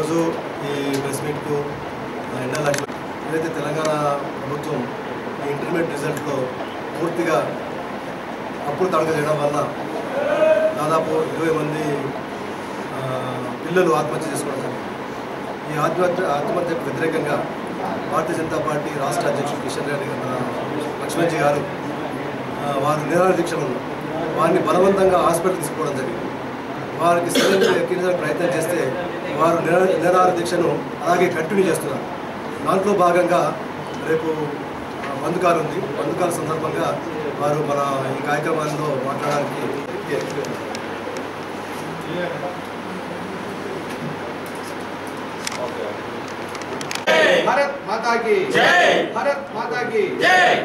ఈరోజు ఈ ప్రెస్ మీట్కు ఎండా లక్ష్మి ఏదైతే తెలంగాణ ప్రభుత్వం ఈ ఇంటర్మీడియట్ రిజల్ట్లో పూర్తిగా అప్పుడు తడక చేయడం వల్ల దాదాపు ఇరవై మంది ఆ, పిల్లలు ఆత్మహత్య చేసుకోవడం జరిగింది ఈ ఆత్మహత్య ఆత్మహత్యకు వ్యతిరేకంగా భారతీయ జనతా పార్టీ రాష్ట్ర అధ్యక్షుడు కిషన్ రెడ్డి గారు, మన లక్ష్మణ్జీ గారు ఆ, వారు నిరాహార దీక్షలు ఉన్నారు వారిని బలవంతంగా హాస్పిటల్ తీసుకోవడం జరిగింది వారికి సరైన ఎక్కించడానికి ప్రయత్నం చేస్తే వారు నిరా నిరాహార దీక్షను అలాగే కంటిన్యూ చేస్తున్నారు దాంట్లో భాగంగా రేపు ఆ, బంధుకాలు ఉంది బంధుకాల సందర్భంగా వారు మన ఈ కార్యక్రమాల్లో మాట్లాడడానికి भारत माता की जय। भारत माता की जय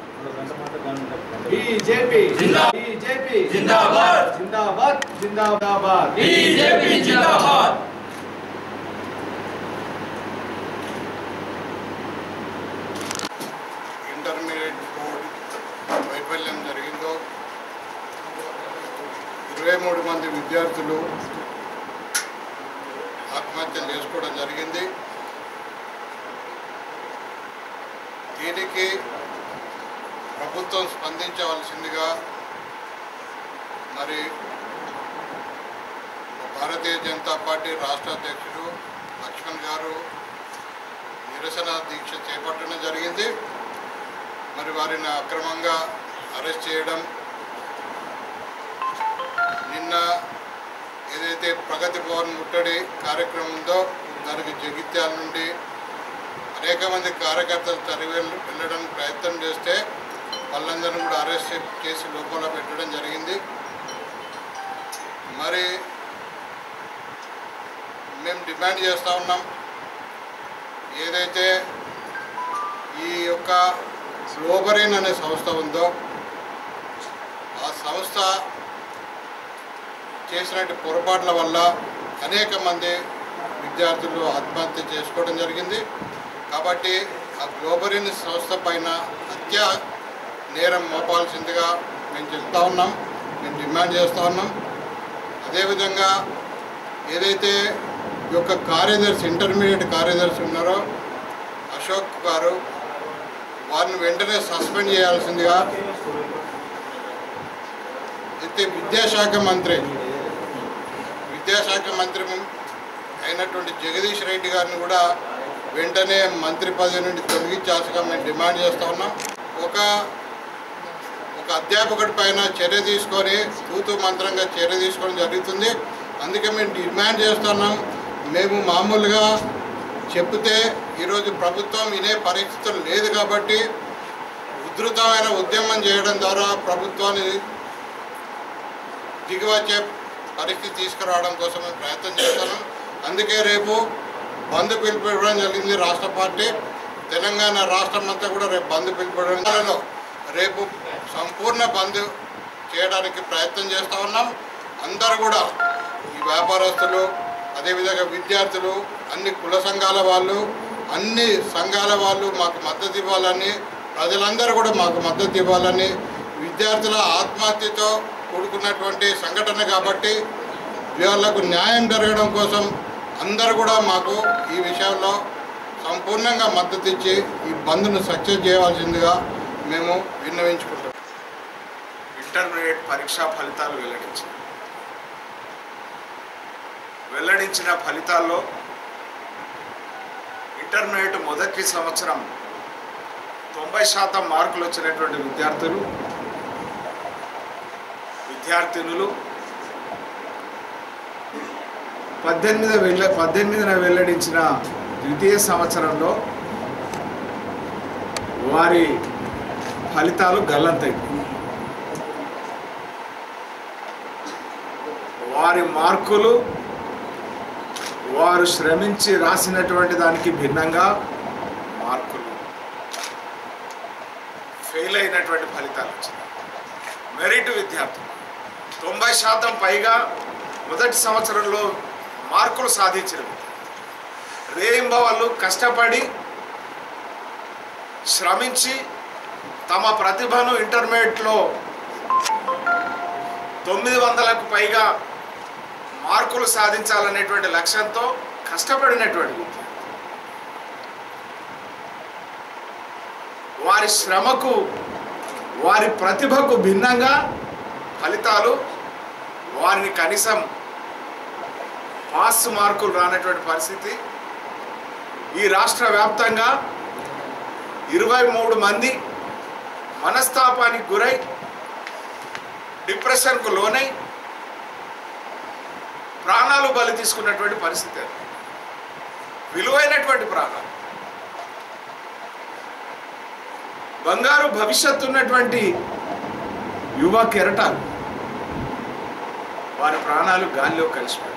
बीजेपी जिंदा- बीजेपी जिंदाबाद। जिंदाबाद जिंदाबाद बीजेपी जिंदाबाद ఇంటర్మీడియట్ బోర్డు వైఫల్యం జరిగిందో ఇరవై మూడు మంది విద్యార్థులు ఆత్మహత్యలు చేసుకోవడం జరిగింది దీనికి ప్రభుత్వం స్పందించవలసిందిగా మరి భారతీయ జనతా పార్టీ రాష్ట్ర అధ్యక్షుడు లక్ష్మణ్ గారు నిరసన దీక్ష చేపట్టడం జరిగింది మరి వారిని అక్రమంగా అరెస్ట్ చేయడం నిన్న ఏదైతే ప్రగతి భవన్ ముట్టడి కార్యక్రమం ఉందో దానికి జగిత్యాల నుండి అనేక మంది కార్యకర్తలు తరిగి వెళ్ళ- వెళ్ళడానికి ప్రయత్నం చేస్తే వాళ్ళందరినీ కూడా అరెస్ట్ చేసి లోపల పెట్టడం జరిగింది మరి మేము డిమాండ్ చేస్తూ ఉన్నాం ఏదైతే ఈ యొక్క గ్లోబరీన్ అనే సంస్థ ఉందో ఆ సంస్థ చేసినట్టు పొరపాట్ల వల్ల అనేక మంది విద్యార్థులు ఆత్మహత్య చేసుకోవడం జరిగింది కాబట్టి ఆ గ్లోబరీన్ సంస్థ పైన హత్య నేరం మోపాల్సిందిగా మేము చెప్తా ఉన్నాం మేము డిమాండ్ చేస్తూ ఉన్నాం అదేవిధంగా ఏదైతే ఈ యొక్క కార్యదర్శి ఇంటర్మీడియట్ కార్యదర్శి ఉన్నారో అశోక్ గారు వారిని వెంటనే సస్పెండ్ చేయాల్సిందిగా అయితే విద్యాశాఖ మంత్రి విద్యాశాఖ మంత్రి అయినటువంటి జగదీష్ రెడ్డి గారిని కూడా వెంటనే మంత్రి పదవి నుండి తొలగించాల్సిగా మేము డిమాండ్ చేస్తూ ఉన్నాం ఒక ఒక అధ్యాపకుడి పైన చర్య తీసుకొని తూతు మంత్రంగా చర్య తీసుకోవడం జరుగుతుంది అందుకే మేము డిమాండ్ చేస్తున్నాం మేము మామూలుగా చెప్తే ఈరోజు ప్రభుత్వం వినే పరిస్థితులు లేదు కాబట్టి ఉధృతమైన ఉద్యమం చేయడం ద్వారా ప్రభుత్వాన్ని దిగివచ్చే పరిస్థితి తీసుకురావడం కోసం మేము ప్రయత్నం చేస్తున్నాం అందుకే రేపు బంద్ పిలుపుకోవడం జరిగింది రాష్ట్ర పార్టీ తెలంగాణ రాష్ట్రం అంతా కూడా రేపు బంద్ పిలుపుకోవడంలో రేపు సంపూర్ణ బంద్ చేయడానికి ప్రయత్నం చేస్తూ ఉన్నాం అందరూ కూడా ఈ వ్యాపారస్తులు అదేవిధంగా విద్యార్థులు అన్ని కుల సంఘాల వాళ్ళు అన్ని సంఘాల వాళ్ళు మాకు మద్దతు ఇవ్వాలని ప్రజలందరూ కూడా మాకు మద్దతు ఇవ్వాలని విద్యార్థుల ఆత్మహత్యతో కూడుకున్నటువంటి సంఘటన కాబట్టి వీళ్ళకు న్యాయం జరగడం కోసం అందరూ కూడా మాకు ఈ విషయంలో సంపూర్ణంగా మద్దతు ఇచ్చి ఈ బంద్ను సక్సెస్ చేయవలసిందిగా మేము విన్నవించుకుంటాం ఇంటర్మీడియట్ పరీక్షా ఫలితాలు వెల్లడించారు వెల్లడించిన ఫలితాల్లో ఇంటర్మీడియట్ మొదటి సంవత్సరం తొంభై శాతం మార్కులు వచ్చినటువంటి విద్యార్థులు విద్యార్థినులు పద్దెనిమిది వెళ్ళ పద్దెనిమిదిన వెల్లడించిన ద్వితీయ సంవత్సరంలో వారి ఫలితాలు గల్లంతయి వారి మార్కులు వారు శ్రమించి రాసినటువంటి దానికి భిన్నంగా మార్కులు ఫెయిల్ అయినటువంటి ఫలితాలు వచ్చినాయి మెరిట్ విద్యార్థులు తొంభై శాతం పైగా మొదటి సంవత్సరంలో మార్కులు సాధించిన రేయింబవళ్ళు కష్టపడి శ్రమించి తమ ప్రతిభను ఇంటర్మీడియట్లో తొమ్మిది వందలకు పైగా మార్కులు సాధించాలనేటువంటి లక్ష్యంతో కష్టపడినటువంటి విద్యార్థి వారి శ్రమకు వారి ప్రతిభకు భిన్నంగా ఫలితాలు వారిని కనీసం పాస్ మార్కులు రానటువంటి పరిస్థితి ఈ రాష్ట్ర వ్యాప్తంగా ఇరవై మూడు మంది మనస్తాపానికి గురై డిప్రెషన్కు లోనై ప్రాణాలు బలి తీసుకున్నటువంటి పరిస్థితి అది విలువైనటువంటి ప్రాణాలు బంగారు భవిష్యత్తు ఉన్నటువంటి యువ కెరటాలు వారి ప్రాణాలు గాలిలో కలిసిపోయాయి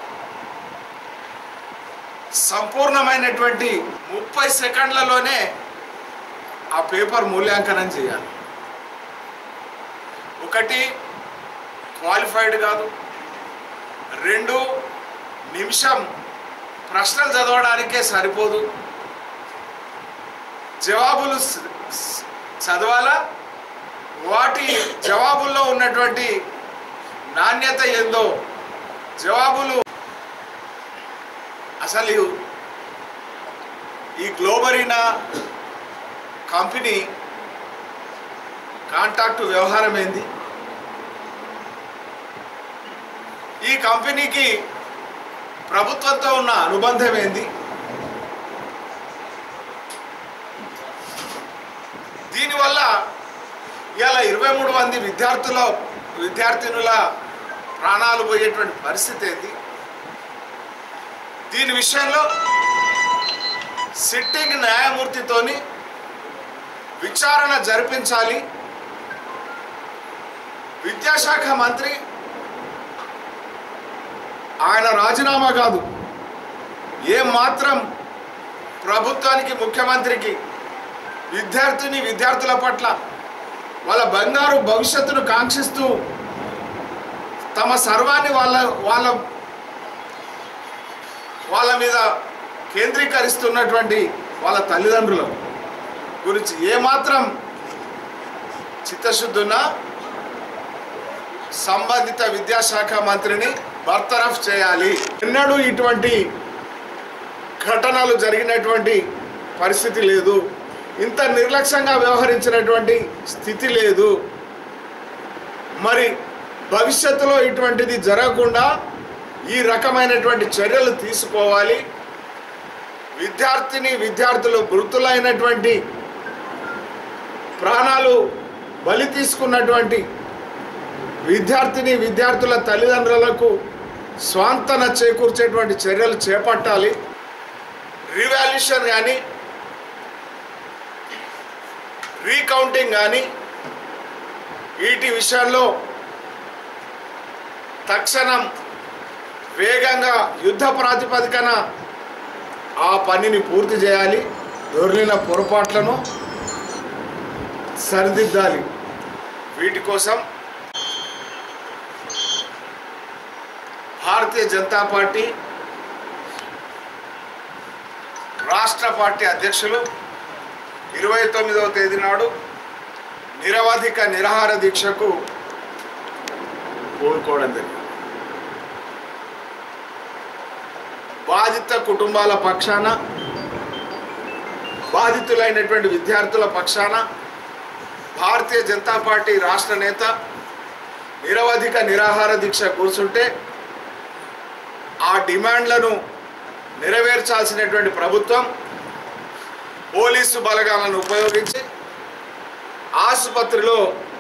సంపూర్ణమైనటువంటి ముప్పై సెకండ్లలోనే ఆ పేపర్ మూల్యాంకనం చేయాలి ఒకటి క్వాలిఫైడ్ కాదు రెండు నిమిషం ప్రశ్నలు చదవడానికే సరిపోదు జవాబులు స- స- చదవాలా వాటి జవాబుల్లో ఉన్నటువంటి నాణ్యత ఏందో జవాబులు అసలు ఈ గ్లోబరీనా కంపెనీ కాంటాక్ట్ వ్యవహారం ఏంది ఈ కంపెనీకి ప్రభుత్వంతో ఉన్న అనుబంధం ఏంది దీనివల్ల ఇవాళ ఇరవై మూడు మంది విద్యార్థుల విద్యార్థినుల ప్రాణాలు పోయేటువంటి పరిస్థితి ఏంది దీని విషయంలో సిట్టింగ్ న్యాయమూర్తితోని విచారణ జరిపించాలి విద్యాశాఖ మంత్రి ఆయన రాజీనామా కాదు ఏం మాత్రం ప్రభుత్వానికి ముఖ్యమంత్రికి విద్యార్థిని విద్యార్థుల పట్ల వాళ్ళ బంగారు భవిష్యత్తును కాంక్షిస్తూ తమ సర్వాన్ని వాళ్ళ వాళ్ళ వాళ్ళ మీద కేంద్రీకరిస్తున్నటువంటి వాళ్ళ తల్లిదండ్రుల గురించి ఏమాత్రం చిత్తశుద్ధి ఉన్నా సంబంధిత విద్యాశాఖ మంత్రిని బర్తరఫ్ చేయాలి ఎన్నడూ ఇటువంటి ఘటనలు జరిగినటువంటి పరిస్థితి లేదు ఇంత నిర్లక్ష్యంగా వ్యవహరించినటువంటి స్థితి లేదు మరి భవిష్యత్తులో ఇటువంటిది జరగకుండా ఈ రకమైనటువంటి చర్యలు తీసుకోవాలి విద్యార్థిని విద్యార్థులు మృతులైనటువంటి ప్రాణాలు బలి తీసుకున్నటువంటి విద్యార్థిని విద్యార్థుల తల్లిదండ్రులకు స్వాంతన చేకూర్చేటువంటి చర్యలు చేపట్టాలి రివాల్యూషన్ కానీ రీకౌంటింగ్ కానీ వీటి విషయాల్లో తక్షణం వేగంగా యుద్ధ ప్రాతిపదికన ఆ పనిని పూర్తి చేయాలి దొర్లిన పొరపాట్లను సరిదిద్దాలి వీటి కోసం భారతీయ జనతా పార్టీ రాష్ట్ర పార్టీ అధ్యక్షులు ఇరవై తొమ్మిదవ తేదీ నాడు నిరవధిక నిరాహార దీక్షకు పూనుకోవడం జరిగింది బాధిత కుటుంబాల పక్షాన బాధితులైనటువంటి విద్యార్థుల పక్షాన భారతీయ జనతా పార్టీ రాష్ట్ర నేత నిరవధిక నిరాహార దీక్ష కూర్చుంటే ఆ డిమాండ్లను నెరవేర్చాల్సినటువంటి ప్రభుత్వం పోలీసు బలగాలను ఉపయోగించి ఆసుపత్రిలో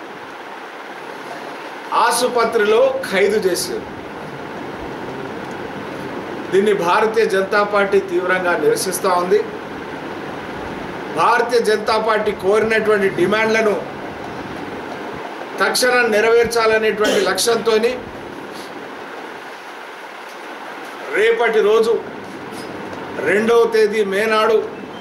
ఆసుపత్రిలో ఖైదు చేశారు దీన్ని భారతీయ జనతా పార్టీ తీవ్రంగా నిరసిస్తూ ఉంది భారతీయ జనతా పార్టీ కోరినటువంటి డిమాండ్లను తక్షణం నెరవేర్చాలనేటువంటి లక్ష్యంతో రేపటి రోజు రెండవ తేదీ మే నాడు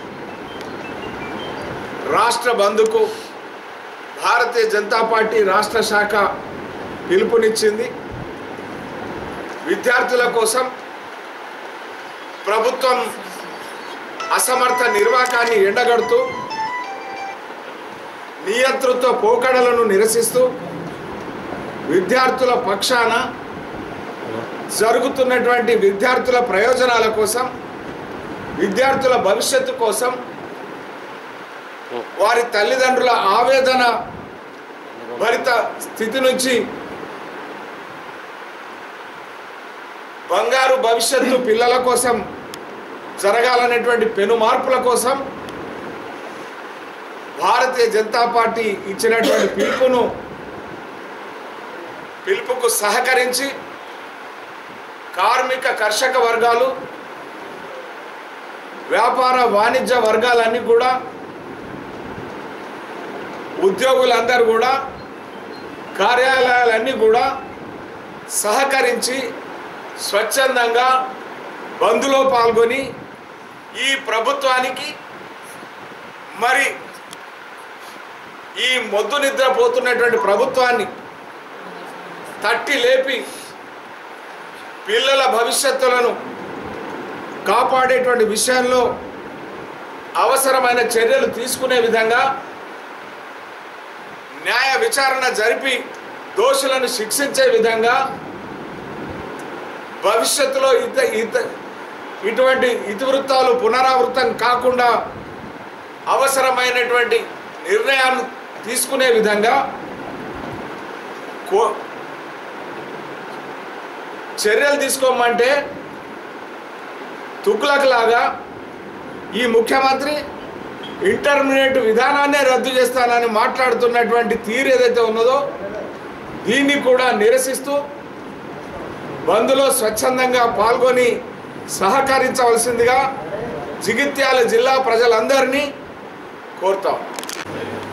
రాష్ట్ర బంధుకు భారతీయ జనతా పార్టీ రాష్ట్ర శాఖ పిలుపునిచ్చింది విద్యార్థుల కోసం ప్రభుత్వం అసమర్థ నిర్వాకాన్ని ఎండగడుతూ నియంతృత్వ పోకడలను నిరసిస్తూ విద్యార్థుల పక్షాన జరుగుతున్నటువంటి విద్యార్థుల ప్రయోజనాల కోసం విద్యార్థుల భవిష్యత్తు కోసం వారి తల్లిదండ్రుల ఆవేదన భరిత స్థితి నుంచి బంగారు భవిష్యత్తు పిల్లల కోసం జరగాలనేటువంటి పెను మార్పుల కోసం భారతీయ జనతా పార్టీ ఇచ్చినటువంటి పిలుపును పిలుపుకు సహకరించి కార్మిక కర్షక వర్గాలు వ్యాపార వాణిజ్య వర్గాలన్నీ కూడా ఉద్యోగులందరూ కూడా కార్యాలయాలన్నీ కూడా సహకరించి స్వచ్ఛందంగా బంద్లో పాల్గొని ఈ ప్రభుత్వానికి మరి ఈ మొద్దు నిద్రపోతున్నటువంటి ప్రభుత్వాన్ని తట్టి లేపి పిల్లల భవిష్యత్తులను కాపాడేటువంటి విషయంలో అవసరమైన చర్యలు తీసుకునే విధంగా న్యాయ విచారణ జరిపి దోషులను శిక్షించే విధంగా భవిష్యత్తులో ఇత ఇత ఇటువంటి ఇతివృత్తాలు పునరావృతం కాకుండా అవసరమైనటువంటి నిర్ణయాలు తీసుకునే విధంగా కో చర్యలు తీసుకోమంటే తుక్లక్ లాగా ఈ ముఖ్యమంత్రి ఇంటర్మీడియట్ విధానాన్నే రద్దు చేస్తానని మాట్లాడుతున్నటువంటి తీరు ఏదైతే ఉన్నదో దీన్ని కూడా నిరసిస్తూ బంద్లో స్వచ్ఛందంగా పాల్గొని సహకరించవలసిందిగా జగిత్యాల జిల్లా ప్రజలందరినీ కోరుతాం